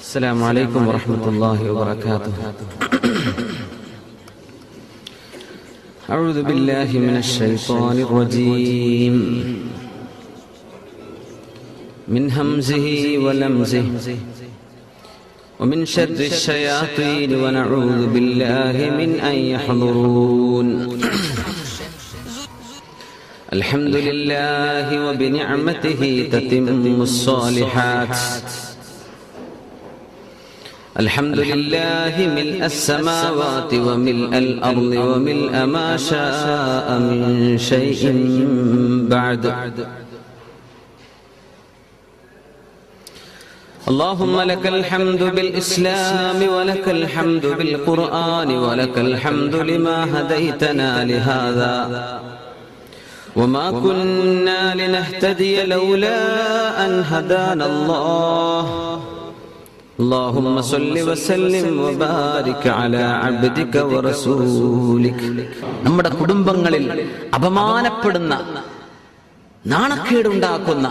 السلام عليكم ورحمة الله وبركاته أعوذ بالله من الشيطان الرجيم من همزه ولمزه ومن شر الشياطين ونعوذ بالله من أن يحضرون الحمد لله وبنعمته تتم الصالحات الحمد لله ملء السماوات وملء الأرض وملء ما شاء من شيء بعد اللهم لك الحمد بالإسلام ولك الحمد بالقرآن ولك الحمد لما هديتنا لهذا وما كنا لنهتدي لولا أن هدانا الله اللهم صل وسلم وبارك على عبدك ورسولك നമ്മുടെ കുടുംബങ്ങളിൽ അപമാനപ്പെടുന്ന നാണക്കേടുണ്ടാക്കുന്ന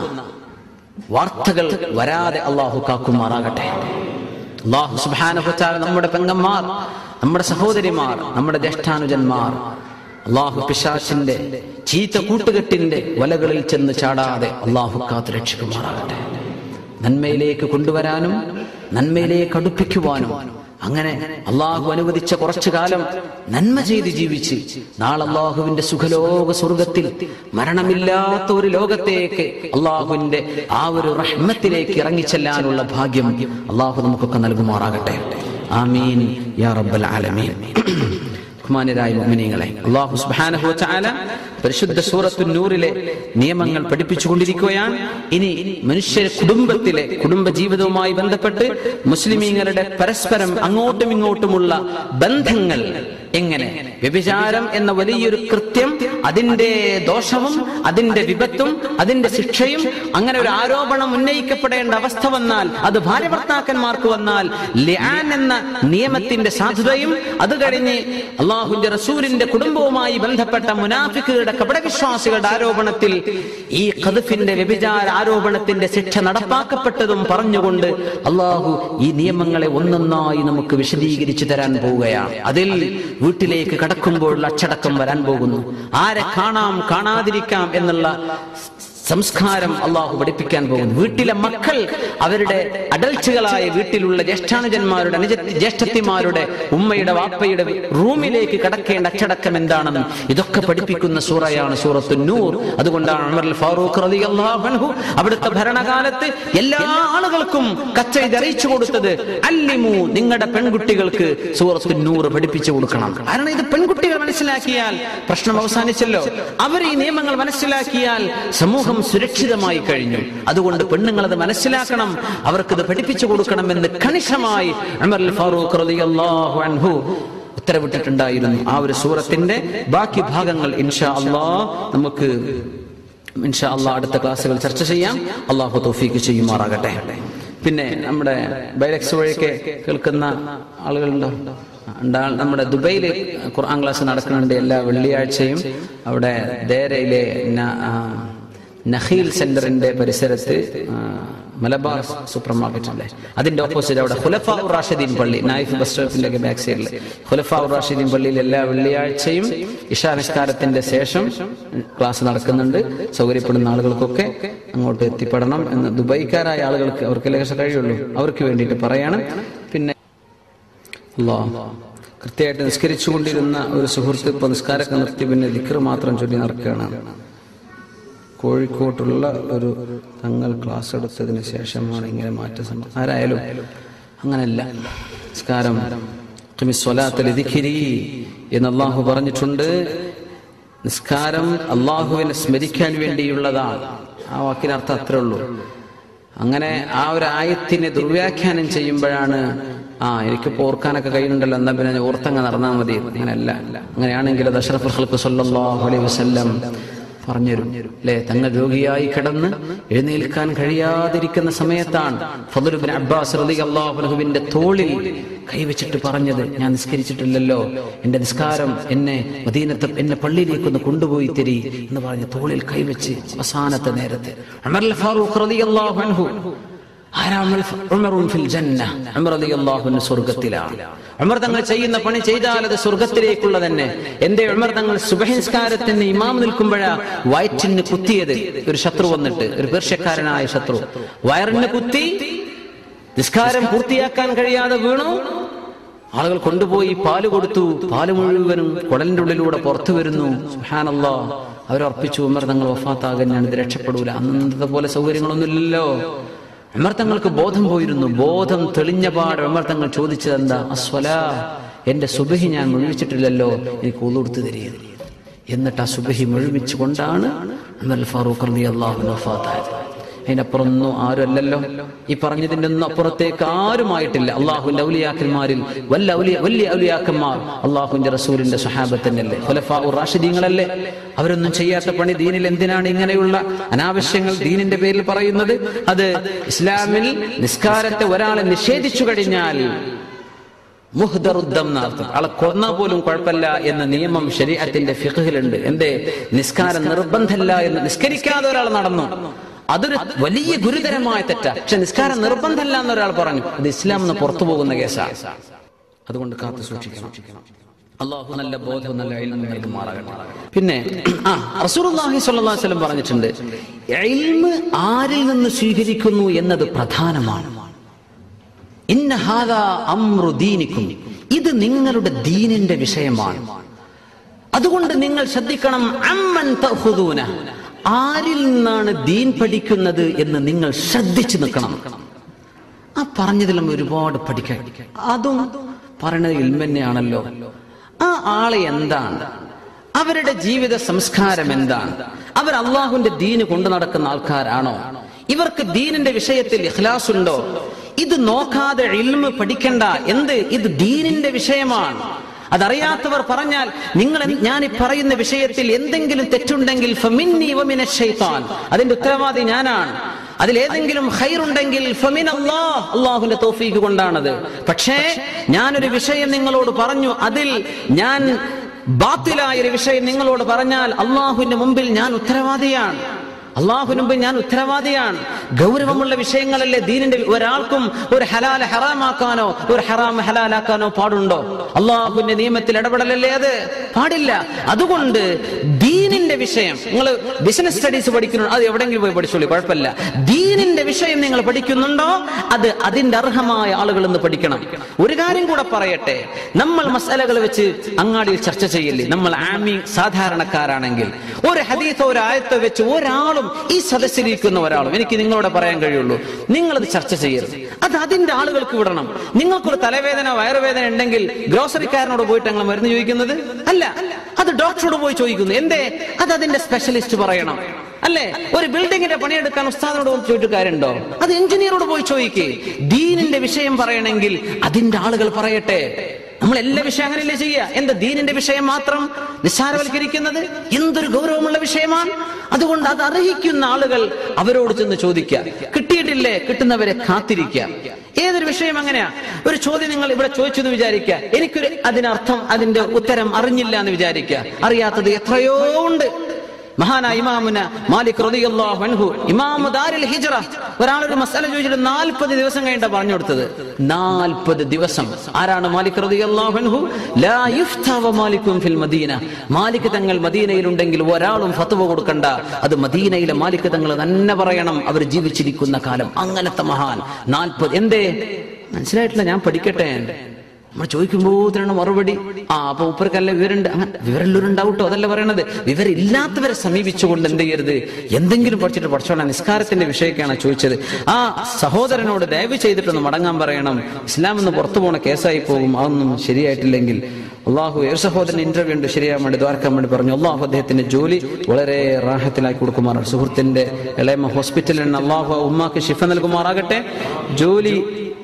വാർത്തകൾ വരാതെ അള്ളാഹു കാക്കുമാറാകട്ടെ അള്ളാഹു സുബാനുഭച്ചാൽ നമ്മുടെ പെങ്ങന്മാർ നമ്മുടെ സഹോദരിമാർ നമ്മുടെ ജ്യേഷ്ഠാനുജന്മാർ അള്ളാഹു പിശാച്ചിന്റെ ചീത്ത കൂട്ടുകെട്ടിന്റെ വലകളിൽ ചെന്ന് ചാടാതെ അള്ളാഹു കാത്ത് രക്ഷിക്കുമാറാകട്ടെ നന്മയിലേക്ക് കൊണ്ടുവരാനും നന്മയിലേക്ക് അടുപ്പിക്കുവാനും അങ്ങനെ അള്ളാഹു അനുവദിച്ച കുറച്ചു കാലം നന്മ ചെയ്ത് ജീവിച്ച് നാളെ അള്ളാഹുവിന്റെ സുഖലോക സ്വർഗത്തിൽ മരണമില്ലാത്ത ഒരു ലോകത്തേക്ക് അള്ളാഹുവിന്റെ ആ ഒരു റഹ്മത്തിലേക്ക് ഇറങ്ങിച്ചെല്ലാനുള്ള ഭാഗ്യം അള്ളാഹു നമുക്കൊക്കെ നൽകുമാറാകട്ടെ ആമീൻ യാ റബ്ബൽ ആലമീൻ ബഹുമാനരായ മുഅ്മിനീങ്ങളെ അല്ലാഹു സുബ്ഹാനഹു വതആല പരിശുദ്ധ സൂറത്തു നൂറിലെ നിയമങ്ങൾ പഠിപ്പിച്ചുകൊണ്ടിരിക്കുകയാണ് ഇനി മനുഷ്യ കുടുംബത്തിലെ കുടുംബ ജീവിതവുമായി ബന്ധപ്പെട്ട് മുസ്ലിമീങ്ങളുടെ പരസ്പരം അങ്ങോട്ടും ഇങ്ങോട്ടുമുള്ള ബന്ധങ്ങൾ എങ്ങനെ വ്യഭിചാരം എന്ന വലിയൊരു കൃത്യം അതിന്റെ ദോഷവും അതിന്റെ വിപത്തും അതിന്റെ ശിക്ഷയും അങ്ങനെ ഒരു ആരോപണം ഉന്നയിക്കപ്പെടേണ്ട അവസ്ഥ വന്നാൽ അത് ഭാര്യ ഭർത്താക്കന്മാർക്ക് വന്നാൽ ലിആൻ എന്ന നിയമത്തിന്റെ സാധുതയും അത് കഴിഞ്ഞ് അള്ളാഹുന്റെ റസൂലിന്റെ കുടുംബവുമായി ബന്ധപ്പെട്ട മുനാഫിക്കുകളുടെ കപടവിശ്വാസികളുടെ ആരോപണത്തിൽ ഈ ഖദഫിന്റെ വ്യഭിചാര ആരോപണത്തിന്റെ ശിക്ഷ നടപ്പാക്കപ്പെട്ടതും പറഞ്ഞുകൊണ്ട് അള്ളാഹു ഈ നിയമങ്ങളെ ഒന്നൊന്നായി നമുക്ക് വിശദീകരിച്ചു തരാൻ പോവുകയാണ് അതിൽ വീട്ടിലേക്ക് കടക്കുമ്പോൾ അച്ചടക്കം വരാൻ പോകുന്നു ആരെ കാണാം കാണാതിരിക്കാം എന്നുള്ള സംസ്കാരം അള്ളാഹു പഠിപ്പിക്കാൻ പോകുന്നു വീട്ടിലെ മക്കൾ അവരുടെ അഡൽച്ചുകളായ വീട്ടിലുള്ള ജ്യേഷ്ഠാനുജന്മാരുടെ അനുജ ജ്യേഷ്ഠത്തിമാരുടെ ഉമ്മയുടെ വാപ്പയുടെ റൂമിലേക്ക് കടക്കേണ്ട അച്ചടക്കം എന്താണെന്നും ഇതൊക്കെ പഠിപ്പിക്കുന്ന സൂറയാണ് സൂറത്തു നൂർ അതുകൊണ്ടാണ് ഉമർ ഫാറൂഖ് റളിയല്ലാഹു അൻഹു അവിടുത്തെ ഭരണകാലത്ത് എല്ലാ ആളുകൾക്കും കച്ചവടം അറിയിച്ചു കൊടുത്തത് അല്ലിമു നിങ്ങളുടെ പെൺകുട്ടികൾക്ക് സൂറത്തു നൂർ പഠിപ്പിച്ചു കൊടുക്കണം കാരണം ഇത് പെൺകുട്ടികൾ മനസ്സിലാക്കിയാൽ പ്രശ്നം അവസാനിച്ചല്ലോ അവർ ഈ നിയമങ്ങൾ മനസ്സിലാക്കിയാൽ സമൂഹം സുരക്ഷിതമായി കഴിഞ്ഞു അതുകൊണ്ട് പെണ്ണുങ്ങൾ അത് മനസ്സിലാക്കണം അവർക്കിത് പഠിപ്പിച്ചു കൊടുക്കണമെന്ന് കണിശമായി ഉമർ ഫാറൂഖ് റളിയല്ലാഹു അൻഹു ഉത്തരവിട്ടിട്ടുണ്ടായിരുന്നു ആ ഒരു സൂറത്തിന്റെ ബാക്കി ഭാഗങ്ങൾ ഇൻഷാ അള്ളാ നമുക്ക് ഇൻഷാ അള്ളാ അടുത്ത ക്ലാസ്സുകൾ ചർച്ച ചെയ്യാം അള്ളാഹു തൗഫീക്ക് ചെയ്യുമാറാകട്ടെ പിന്നെ നമ്മുടെ ബൈലക്സ് വഴിയൊക്കെ കേൾക്കുന്ന ആളുകളുണ്ടോ ഉണ്ടാ നമ്മുടെ ദുബൈയിൽ ഖുർആൻ ക്ലാസ് നടക്കുന്നുണ്ട് എല്ലാ വെള്ളിയാഴ്ചയും അവിടെ ദേരയിലെ ന- ആ, നഖീൽ സെന്ററിന്റെ പരിസരത്ത് ആ, മലബാർ സൂപ്പർ മാർക്കറ്റ് ഉണ്ട് അതിന്റെ ഓപ്പോസിറ്റ് അവിടെ ഖുലഫാ ഉർ റാഷിദീൻ പള്ളി നായിഫ് ബസ് സ്റ്റോപ്പിന്റെ ഒക്കെ ബാക്ക് സൈഡിൽ ഖുലഫാ ഉർ റാഷിദീൻ പള്ളിയിൽ എല്ലാ വെള്ളിയാഴ്ചയും ഇഷാ നിസ്കാരത്തിന്റെ ശേഷം ക്ലാസ് നടക്കുന്നുണ്ട് സൗകര്യപ്പെടുന്ന ആളുകൾക്കൊക്കെ അങ്ങോട്ട് എത്തിപ്പെടണം എന്ന് ദുബൈക്കാരായ ആളുകൾക്ക് അവർക്ക് ലേശം കഴിയുള്ളൂ അവർക്ക് വേണ്ടിയിട്ട് പറയാണ് പിന്നെ അല്ലാ കൃത്യമായിട്ട് നിസ്കരിച്ചുകൊണ്ടിരുന്ന ഒരു സുഹൃത്ത് ഇപ്പൊ നിസ്കാരമൊക്കെ നിർത്തി പിന്നെ ദിക്ർ മാത്രം ചൊല്ലി നടക്കുകയാണ് കോഴിക്കോട്ടുള്ള ഒരു തങ്ങൾ ക്ലാസ് എടുത്തതിന് ശേഷമാണ് ഇങ്ങനെ മാറ്റം സംഭവം ആരായാലും അങ്ങനല്ല നിസ്കാരം ഖിമിസ്വലാത്ത് ലിദിഖിരി എന്ന് അള്ളാഹു പറഞ്ഞിട്ടുണ്ട് നിസ്കാരം അള്ളാഹുവിനെ സ്മരിക്കാൻ വേണ്ടിയുള്ളതാണ് ആ വാക്കിനർത്ഥം അത്രേ ഉള്ളൂ അങ്ങനെ ആ ഒരു ആയത്തിനെ ദുർവ്യാഖ്യാനം ചെയ്യുമ്പോഴാണ് ആ എനിക്ക് ഓർക്കാനൊക്കെ കഴിയുന്നുണ്ടല്ലോ എന്നാ പിന്നെ ഞാൻ ഓർത്തങ്ങ് നടന്നാൽ മതി അങ്ങനെയല്ല അങ്ങനെയാണെങ്കിൽ അത് അഷ്റഫുൽ ഖൽഖ് സല്ലല്ലാഹു അലൈഹി വസല്ലം പറഞ്ഞുതരും അല്ലെ തങ്ങൾ രോഗിയായി കിടന്ന് എഴുന്നേൽക്കാൻ കഴിയാതിരിക്കുന്ന സമയത്താണ് ഫضل ബിൻ അബ്ബാസ് റളിയല്ലാഹു അൻഹുവിന്റെ തോളിൽ കൈവച്ചിട്ട് പറഞ്ഞത് ഞാൻ നിസ്കരിച്ചിട്ടില്ലല്ലോ എന്റെ നിസ്കാരം എന്നെ മദീനത്തെ എന്നെ പള്ളിയിലേക്ക് ഒന്ന് കൊണ്ടുപോയി തരി എന്ന് പറഞ്ഞ് തോളിൽ കൈവച്ച് അവസാനത്തെ നേരത്തെ ഉമർ അൽ ഫാറൂഖ് റളിയല്ലാഹു അൻഹു ആരാ ഉമർ? ഉമറുൻ ഫിൽ ജന്ന. ഉമർ റളിയല്ലാഹു അൻഹു സ്വർഗത്തിലാണ് ഉമർ തങ്ങൾ ചെയ്യുന്ന പണി ചെയ്താൽ അത് സ്വർഗത്തിലേക്കുള്ള തന്നെ എന്റെ ഉമർ തങ്ങൾ സുബഹിൻസ്കാരത്തിന് ഇമാം നിൽക്കുമ്പോഴാ വയറ്റിന് കുത്തിയത് ഒരു ശത്രു വന്നിട്ട് ഒരു പേർഷ്യക്കാരനായ ശത്രു വയറിന് കുത്തി നിസ്കാരം പൂർത്തിയാക്കാൻ കഴിയാതെ വീണു ആളുകൾ കൊണ്ടുപോയി പാല് കൊടുത്തു പാല് മുഴുവനും കുടലിന്റെ ഉള്ളിലൂടെ പുറത്തു വരുന്നു സുഹാനല്ലോ അവരർപ്പിച്ചു ഉമർ തങ്ങൾ വഫാത്താകാൻ ഞാനിത് രക്ഷപ്പെടൂല അന്നത്തെ പോലെ സൗകര്യങ്ങളൊന്നുമില്ലല്ലോ ഉമർ തങ്ങൾക്ക് ബോധം പോയിരുന്നു ബോധം തെളിഞ്ഞ പാട് ഉമർ തങ്ങൾ ചോദിച്ചത് എന്താ അസ്വല എന്റെ സുബഹി ഞാൻ മുഴുവിച്ചിട്ടില്ലല്ലോ എനിക്ക് ഉളുടുത്തു തരിക എന്നിട്ട് ആ സുബഹി മുഴുമിച്ചുകൊണ്ടാണ് ഉമർ ഫാറൂഖ് റളി അള്ളാഹു വഫാത്തായത് അതിനപ്പുറമൊന്നും ആരുമല്ലല്ലോ ഈ പറഞ്ഞതിന്റെ ഒന്നും അപ്പുറത്തേക്ക് ആരുമായിട്ടില്ല അള്ളാഹുവിന്റെ ഔലിയാക്കന്മാരിൽ വല്ല ഔലിയ വലിയ ഔലിയാക്കന്മാർ അള്ളാഹുവിന്റെ റസൂലിന്റെ സഹാബത്തന്നല്ലേ ഖുലഫാ റാഷിദീങ്ങളല്ലേ അവരൊന്നും ചെയ്യാത്ത പണി ദീനിൽ എന്തിനാണ് ഇങ്ങനെയുള്ള അനാവശ്യങ്ങൾ ദീനിന്റെ പേരിൽ പറയുന്നത് അത് ഇസ്ലാമിൽ നിസ്കാരത്തെ ഒരാളെ നിഷേധിച്ചു കഴിഞ്ഞാൽ മുഹ്ദറുദ്ധം എന്നർത്ഥം ആളെ കൊന്ന പോലും കുഴപ്പമില്ല എന്ന നിയമം ശരീരത്തിന്റെ ഫിഖിലുണ്ട് എന്തേ നിസ്കാരം നിർബന്ധമല്ല എന്ന് നിസ്കരിക്കാതെ ഒരാൾ നടന്നു അതൊരു വലിയ ഗുരുതരമായ തെറ്റാ പക്ഷെ നിസ്കാരം നിർബന്ധമല്ല എന്ന് ഒരാൾ പറഞ്ഞു അത് ഇസ്ലാം എന്ന് പുറത്തു പോകുന്ന കേസാണ് അതുകൊണ്ട് കാത്തു സൂക്ഷിക്കണം അള്ളാഹു നല്ല ബോധവും നല്ല ഇൽമും നൽകുമാറാകട്ടെ പിന്നെ ആ റസൂലുള്ളാഹി സ്വല്ലല്ലാഹു അലൈഹി വസല്ലം പറഞ്ഞിട്ടുണ്ട് ഇൽമ് ആരിൽ നിന്ന് സ്വീകരിക്കുന്നു എന്നത് പ്രധാനമാണ് ഇന്ന ഹാദാ അമ്രു ദീനിക്കും ഇത് നിങ്ങളുടെ ദീനിന്റെ വിഷയമാണ് അതുകൊണ്ട് നിങ്ങൾ ശ്രദ്ധിക്കണം അമ്മൻ തഹുദൂന ആരിൽ നിന്നാണ് ദീൻ പഠിക്കുന്നത് എന്ന് നിങ്ങൾ ശ്രദ്ധിച്ചു നിൽക്കണം ആ പറഞ്ഞതിലും ഒരുപാട് പഠിക്കാൻ അതും പറയുന്നത് ഇൽമന്നെയാണല്ലോ ആ ആളെ എന്താണ് അവരുടെ ജീവിത സംസ്കാരം എന്താണ് അവർ അള്ളാഹുവിന്റെ ദീന് കൊണ്ടു നടക്കുന്ന ആൾക്കാരാണോ ഇവർക്ക് ദീനിന്റെ വിഷയത്തിൽ ഇഖ്ലാസ് ഉണ്ടോ ഇത് നോക്കാതെ ഇൽമ് പഠിക്കണ്ട എന്ത് ഇത് ദീനിന്റെ വിഷയമാണ് അതറിയാത്തവർ പറഞ്ഞാൽ നിങ്ങൾ എന്ത്- ഞാൻ ഈ പറയുന്ന വിഷയത്തിൽ എന്തെങ്കിലും തെറ്റുണ്ടെങ്കിൽ ഫമിന്നി വമിന ശൈത്താൻ അതിന്റെ ഉത്തരവാദി ഞാനാണ് അതിലേതെങ്കിലും ഹൈറുണ്ടെങ്കിൽ ഫമിൻ അല്ലാഹ് അള്ളാഹുവിന്റെ തോഫീക്ക് കൊണ്ടാണത് പക്ഷേ ഞാനൊരു വിഷയം നിങ്ങളോട് പറഞ്ഞു അതിൽ ഞാൻ ബാത്തിലായ ഒരു വിഷയം നിങ്ങളോട് പറഞ്ഞാൽ അള്ളാഹുവിന്റെ മുമ്പിൽ ഞാൻ ഉത്തരവാദിയാണ് അള്ളാഹുവിന് മുമ്പിൽ ഞാൻ ഉത്തരവാദിയാണ് ഗൗരവമുള്ള വിഷയങ്ങളല്ലേ ദീനിന്റെ ഒരാൾക്കും ഒരു ഹലാൽ ഹറാമാക്കാനോ ഒരു ഹറാം ഹലാലാക്കാനോ പാടുണ്ടോ അള്ളാഹുവിന്റെ നിയമത്തിൽ ഇടപെടലല്ലേ അത് പാടില്ല അതുകൊണ്ട് ദീനിന്റെ വിഷയം നിങ്ങൾ ബിസിനസ് സ്റ്റഡീസ് പഠിക്കുന്നു അത് എവിടെങ്കിലും പോയി പഠിച്ചോളൂ കുഴപ്പമില്ല ദീനിന്റെ വിഷയം നിങ്ങൾ പഠിക്കുന്നുണ്ടോ അത് അതിന്റെ അർഹമായ ആളുകൾ എന്ന് പഠിക്കണം ഒരു കാര്യം കൂടെ പറയട്ടെ നമ്മൾ മസാലകൾ വെച്ച് അങ്ങാടിയിൽ ചർച്ച ചെയ്യില്ലേ നമ്മൾ ആമി സാധാരണക്കാരാണെങ്കിൽ ഒരു ഹദീസോ ഒരു ആയത്തോ വെച്ച് ഒരാളും ഈ സദസ്സിലിരിക്കുന്ന ഒരാളും എനിക്ക് നിങ്ങളോട് പറയാൻ കഴിയുള്ളൂ നിങ്ങളത് ചർച്ച ചെയ്യരുത് അത് അതിന്റെ ആളുകൾക്ക് വിടണം നിങ്ങൾക്കൊരു തലവേദന വയറുവേദന ഉണ്ടെങ്കിൽ ഗ്രോസറിക്കാരനോട് പോയിട്ട് ഞങ്ങൾ മരുന്ന് ചോദിക്കുന്നത് അല്ല അത് ഡോക്ടറോട് പോയി ചോദിക്കുന്നു എന്തേ അത് അതിന്റെ സ്പെഷ്യലിസ്റ്റ് പറയണം അല്ലേ ഒരു ബിൽഡിങ്ങിന്റെ പണിയെടുക്കാൻ ഉസ്താദിനോട് പോയി ചോദിച്ചിട്ട് കാര്യമുണ്ടോ അത് എഞ്ചിനീയറോട് പോയി ചോദിക്കേ ദീനിന്റെ വിഷയം പറയണമെങ്കിൽ അതിന്റെ ആളുകൾ പറയട്ടെ നമ്മൾ എല്ലാ വിഷയം അങ്ങനെയല്ലേ ചെയ്യുക എന്താ ദീനിന്റെ വിഷയം മാത്രം നിസ്സാരവൽക്കരിക്കുന്നത് എന്തൊരു ഗൗരവമുള്ള വിഷയമാണ് അതുകൊണ്ട് അത് അർഹിക്കുന്ന ആളുകൾ അവരോട് ചെന്ന് ചോദിക്കുക കിട്ടിയിട്ടില്ലേ കിട്ടുന്നവരെ കാത്തിരിക്കുക ഏതൊരു വിഷയം അങ്ങനെയാ ഒരു ചോദ്യം നിങ്ങൾ ഇവിടെ ചോദിച്ചു എന്ന് വിചാരിക്കുക എനിക്കൊരു അതിനർത്ഥം അതിന്റെ ഉത്തരം അറിഞ്ഞില്ല എന്ന് വിചാരിക്കുക അറിയാത്തത് എത്രയോ ഉണ്ട് മഹാനായ ഇമാമുന മാലിക് റളിയല്ലാഹു അൻഹു ഇമാമു ദാരിൽ ഹിജ്റ ഒരാളൊരു മസാല ചോദിച്ചിട്ട് നാൽപ്പത് ദിവസം കഴിഞ്ഞിട്ടാ പറഞ്ഞു കൊടുത്തത് നാൽപ്പത് ദിവസം ആരാണ് മാലിക് റളിയല്ലാഹു അൻഹു ലാ യുഫ്താ വ മാലിക്കും ഫിൽ മദീന മാലിക് തങ്ങൾ മദീനയിലുണ്ടെങ്കിൽ ഒരാളും ഫത്വ കൊടുക്കണ്ട അത് മദീനയിലെ മാലിക് തങ്ങൾ തന്നെ പറയണം അവർ ജീവിച്ചിരിക്കുന്ന കാലം അങ്ങനത്തെ മഹാൻ നാൽപ്പത് എന്തേ മനസ്സിലായിട്ടില്ല ഞാൻ പഠിക്കട്ടെ നമ്മൾ ചോദിക്കുമ്പോഴാണ് മറുപടി ആ അപ്പൊ ഉപ്പർക്കല്ല വിവരമുണ്ട് അങ്ങനെ വിവരമുള്ളവരുണ്ടാവും കേട്ടോ അതല്ല പറയണത് വിവരമില്ലാത്തവരെ സമീപിച്ചുകൊണ്ട് എന്ത് ചെയ്യരുത് എന്തെങ്കിലും പഠിച്ചിട്ട് പഠിച്ചോളാം നിസ്കാരത്തിന്റെ വിഷയൊക്കെയാണ് ചോദിച്ചത് ആ സഹോദരനോട് ദയവ് ചെയ്തിട്ടൊന്ന് മടങ്ങാൻ പറയണം ഇസ്ലാം എന്ന് പുറത്തു പോണ കേസായി പോകും അതൊന്നും ശരിയായിട്ടില്ലെങ്കിൽ അള്ളാഹു ഒരു സഹോദരൻ ഇന്റർവ്യൂ ഉണ്ട് ശരിയാൻ വേണ്ടി ദ്വാരക്കാൻ വേണ്ടി പറഞ്ഞു അള്ളാഹു അദ്ദേഹത്തിന്റെ ജോലി വളരെ റാഹത്തിലാക്കി കൊടുക്കുമാറാണ് സുഹൃത്തിന്റെ ഇളയമ ഹോസ്പിറ്റലിൽ അള്ളാഹു ആ ഉമ്മാക്ക് ശിഫ നൽകുമാറാകട്ടെ ജോലി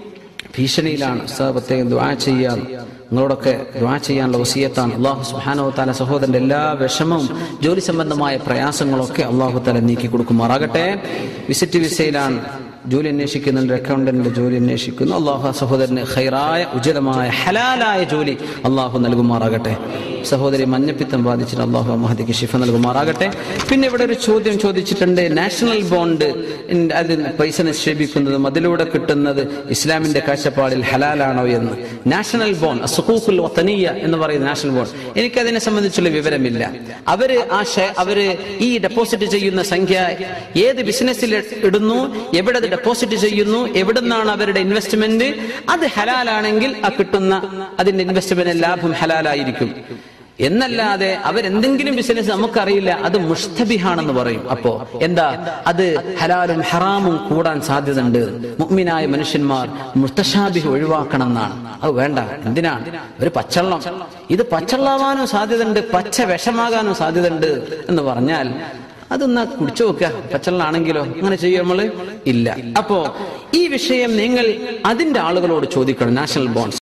ഭീഷണിയിലാണ് ഉസ്താദ് പ്രത്യേകം ദ്വാ ചെയ്യാൻ നിങ്ങളോടൊക്കെ ദ്വാ ചെയ്യാനുള്ള വസീയത്താണ് അള്ളാഹു സുഹാനോ താല സഹോദരന്റെ എല്ലാ വിഷമവും ജോലി സംബന്ധമായ പ്രയാസങ്ങളൊക്കെ അള്ളാഹു താല നീക്കി കൊടുക്കുമാറാകട്ടെ വിസിറ്റ് വിസയിലാണ് ജോലി അന്വേഷിക്കുന്നുണ്ട് അക്കൗണ്ടന്റിന്റെ ജോലി അന്വേഷിക്കുന്നു അള്ളാഹു ആ സഹോദരന് ഹൈറായ ഉചിതമായ ഹലാലായ ജോലി അള്ളാഹു നൽകുമാറാകട്ടെ സഹോദരി മഞ്ഞപ്പിത്തം ബാധിച്ചിട്ട് അള്ളാഹു ആ മഹദിക്ക് ശിഫ നൽകുമാറാകട്ടെ പിന്നെ ഇവിടെ ഒരു ചോദ്യം ചോദിച്ചിട്ടുണ്ട് നാഷണൽ ബോണ്ട് ഇൻ- അതിൽ പൈസ നിക്ഷേപിക്കുന്നതും അതിലൂടെ കിട്ടുന്നത് ഇസ്ലാമിന്റെ കാഴ്ചപ്പാടിൽ ഹലാലാണോ എന്ന് നാഷണൽ ബോണ്ട് സുഖൂഖുൽ വത്തനീയ എന്ന് പറയുന്ന നാഷണൽ ബോണ്ട് എനിക്കതിനെ സംബന്ധിച്ചുള്ള വിവരമില്ല അവര് ആ ഷെ- അവര് ഈ ഡെപ്പോസിറ്റ് ചെയ്യുന്ന സംഖ്യ ഏത് ബിസിനസ്സിൽ ഇടുന്നു എവിടെ അത് ഡെപ്പോസിറ്റ് ചെയ്യുന്നു എവിടുന്നാണ് അവരുടെ ഇൻവെസ്റ്റ്മെന്റ് അത് ഹലാലാണെങ്കിൽ ആ കിട്ടുന്ന അതിന്റെ ഇൻവെസ്റ്റ്മെന്റ് ലാഭം ഹലാലായിരിക്കും എന്നല്ലാതെ അവരെന്തെങ്കിലും ബിസിനസ് നമുക്കറിയില്ല അത് മുഷ്തബിഹാണെന്ന് പറയും അപ്പോ എന്താ അത് ഹലാലും ഹറാമും കൂടാൻ സാധ്യതയുണ്ട് മുഗ്മിനായ മനുഷ്യന്മാർ മുസ്തഷാബിഹ് ഒഴിവാക്കണം എന്നാണ് അത് വേണ്ട എന്തിനാണ് ഒരു പച്ചള്ളം ഇത് പച്ചള്ളാവാനും സാധ്യതയുണ്ട് പച്ച വിഷമാകാനും സാധ്യതയുണ്ട് എന്ന് പറഞ്ഞാൽ അതൊന്ന് കുടിച്ചു നോക്കുക പച്ചള്ളാണെങ്കിലോ അങ്ങനെ ചെയ്യും നമ്മള് ഇല്ല അപ്പോ ഈ വിഷയം നിങ്ങൾ അതിന്റെ ആളുകളോട് ചോദിക്കണം നാഷണൽ ബോണ്ട്സ്